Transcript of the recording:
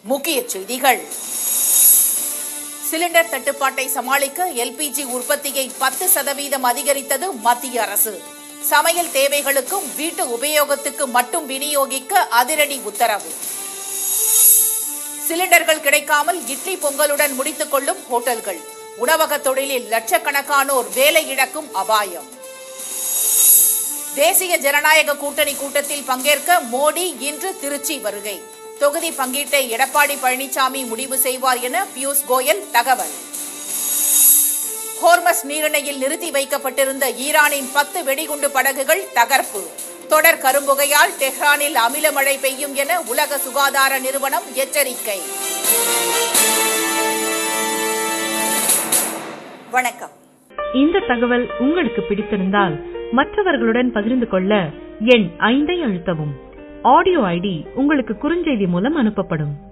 முக்கிய செய்திகள் சிலிண்டர் தட்டுப்பாட்டை சமாளிக்க எல்பிஜி உற்பத்தியை பத்து சதவீதம் அதிகரித்தது மத்திய அரசு சமையல் தேவைகளுக்கும் வீட்டு உபயோகத்துக்கு மட்டும் விநியோகிக்க அதிரடி உத்தரவு சிலிண்டர்கள் கிடைக்காமல் இட்லி பொங்கலுடன் முடித்துக் கொள்ளும் ஹோட்டல்கள் உணவக தொழிலில் லட்சக்கணக்கானோர் வேலை இழக்கும் அபாயம் தேசிய ஜனநாயக கூட்டணி கூட்டத்தில் பங்கேற்க மோடி இன்று திருச்சி வருகை தொகுதி பங்கீட்டை எடப்பாடி பழனிசாமி முடிவு செய்வார் என பியூஷ் கோயல் தகவல் ஹோர்மஸ் நீரிணையில் நிறுத்தி வைக்கப்பட்டிருந்த ஈரானின் பத்து வெடிகுண்டு படகுகள் தகர்ப்பு தொடர் கரும்புகையால் டெஹ்ரானில் அமில மழை பெய்யும் என உலக சுகாதார நிறுவனம் எச்சரிக்கை வணக்கம் இந்த தகவல் உங்களுக்கு பிடித்திருந்தால் மற்றவர்களுடன் பகிர்ந்து கொள்ள எண் ஐந்தை அழுத்தவும் ஆடியோ ஐடி உங்களுக்கு குறுஞ்செய்தி மூலம் அனுப்பப்படும்